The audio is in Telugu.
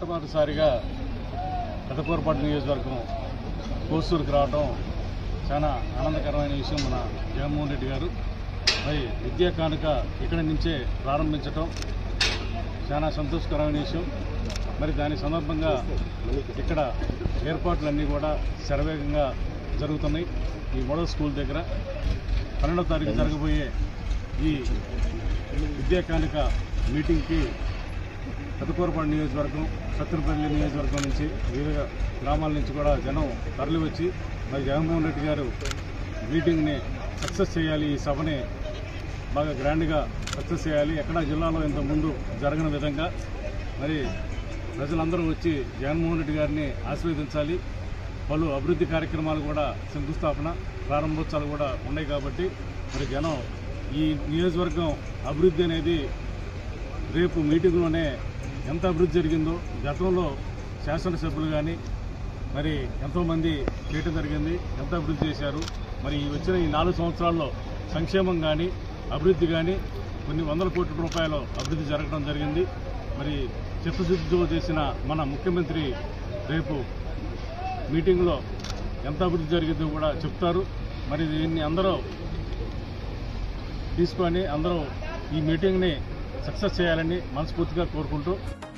మొట్టమొదటిసారిగా పెద్దపూరపాటు నియోజకవర్గం కోసూరుకి రావడం చాలా ఆనందకరమైన విషయం మన జగన్మోహన్ రెడ్డి గారు మరి విద్యా కానుక ఇక్కడి నుంచే ప్రారంభించటం చాలా సంతోషకరమైన విషయం మరి దాని సందర్భంగా ఇక్కడ ఏర్పాట్లన్నీ కూడా శరవేగంగా జరుగుతున్నాయి ఈ మోడల్ స్కూల్ దగ్గర పన్నెండో తారీఖు జరగబోయే ఈ విద్యా కానుక మీటింగ్కి పెద్దకూరపాడు నియోజకవర్గం సత్తెనపల్లి నియోజకవర్గం నుంచి వివిధ గ్రామాల నుంచి కూడా జనం తరలి వచ్చి మరి జగన్మోహన్ రెడ్డి గారు మీటింగ్ని సక్సెస్ చేయాలి ఈ సభని బాగా గ్రాండ్గా సక్సెస్ చేయాలి ఎక్కడా జిల్లాలో ఇంత ముందు జరగని విధంగా మరి ప్రజలందరూ వచ్చి జగన్మోహన్ రెడ్డి గారిని ఆశీర్వదించాలి పలు అభివృద్ధి కార్యక్రమాలు కూడా శంకుస్థాపన ప్రారంభోత్సవాలు కూడా ఉన్నాయి కాబట్టి మరి జనం ఈ నియోజకవర్గం అభివృద్ధి అనేది రేపు మీటింగ్లోనే ఎంత అభివృద్ధి జరిగిందో గతంలో శాసనసభ్యులు కానీ మరి ఎంతోమంది చేయటం జరిగింది ఎంత అభివృద్ధి చేశారు మరి ఈ వచ్చిన ఈ నాలుగు సంవత్సరాల్లో సంక్షేమం కానీ అభివృద్ధి కానీ కొన్ని వందల కోట్ల రూపాయలు అభివృద్ధి జరగడం జరిగింది మరి చిత్తశుద్ధితో చేసిన మన ముఖ్యమంత్రి రేపు మీటింగ్లో ఎంత అభివృద్ధి జరిగిందో కూడా చెప్తారు మరి దీన్ని అందరూ తీసుకొని అందరూ ఈ మీటింగ్ని సక్సెస్ చేయాలని మనస్ఫూర్తిగా కోరుకుంటూ